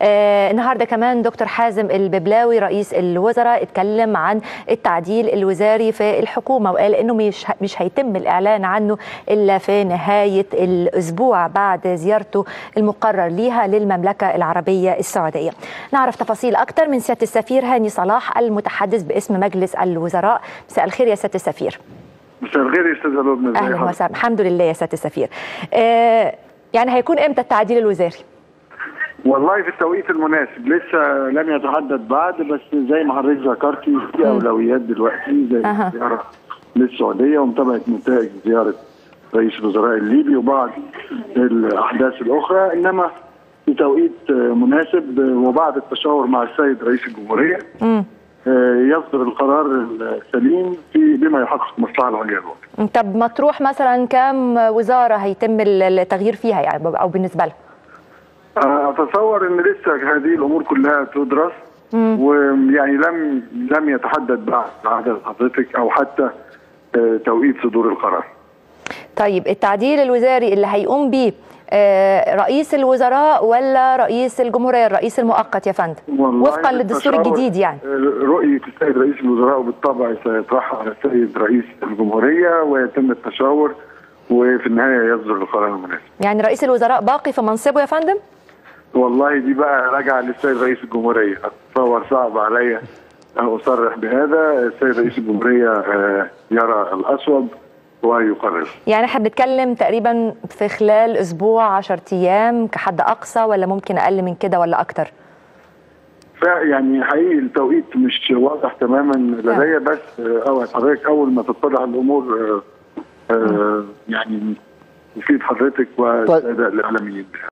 آه النهارده كمان دكتور حازم الببلاوي رئيس الوزراء اتكلم عن التعديل الوزاري في الحكومه وقال انه مش مش هيتم الاعلان عنه الا في نهايه الاسبوع بعد زيارته المقرر ليها للمملكه العربيه السعوديه. نعرف تفاصيل اكثر من سياده السفير هاني صلاح المتحدث باسم مجلس الوزراء. مساء الخير يا سياده السفير. مساء الخير يا استاذ لبنى اهلا وسهلا الحمد لله يا سياده السفير. آه يعني هيكون امتى التعديل الوزاري؟ والله في التوقيت المناسب لسه لم يتحدد بعد بس زي ما حضرتك ذكرتي في اولويات دلوقتي زي أها. الزياره للسعوديه ومتابعه نتائج زياره رئيس الوزراء الليبي وبعض الاحداث الاخرى انما في توقيت مناسب وبعد التشاور مع السيد رئيس الجمهوريه مم. يصدر القرار السليم في بما يحقق المصلحه العليا للوطن. طب مطروح مثلا كم وزاره هيتم التغيير فيها يعني او بالنسبه لها؟ اتصور ان لسه هذه الامور كلها تدرس ويعني لم لم يتحدد بعد عدد حضرتك او حتى آه، توقيت صدور القرار. طيب التعديل الوزاري اللي هيقوم بيه آه، رئيس الوزراء ولا رئيس الجمهوريه الرئيس المؤقت يا فندم والله وفقا للدستور التشاور- الجديد يعني آه، رؤيه السيد رئيس الوزراء وبالطبع سيطرحها على السيد رئيس الجمهوريه ويتم التشاور وفي النهايه يصدر القرار المناسب. يعني رئيس الوزراء باقي في منصبه يا فندم والله دي بقى راجعه للسيد رئيس الجمهوريه اتصور صعب عليا ان اصرح بهذا السيد رئيس الجمهوريه آه، يرى الاسود ويقرر يعني احنا بنتكلم تقريبا في خلال اسبوع 10 ايام كحد اقصى ولا ممكن اقل من كده ولا اكتر فيعني حقيقي التوقيت مش واضح تماما لدي بس آه، اوعد حضرتك اول ما تتضح الامور آه، آه، يعني نفيد حضرتك والساده الاعلاميين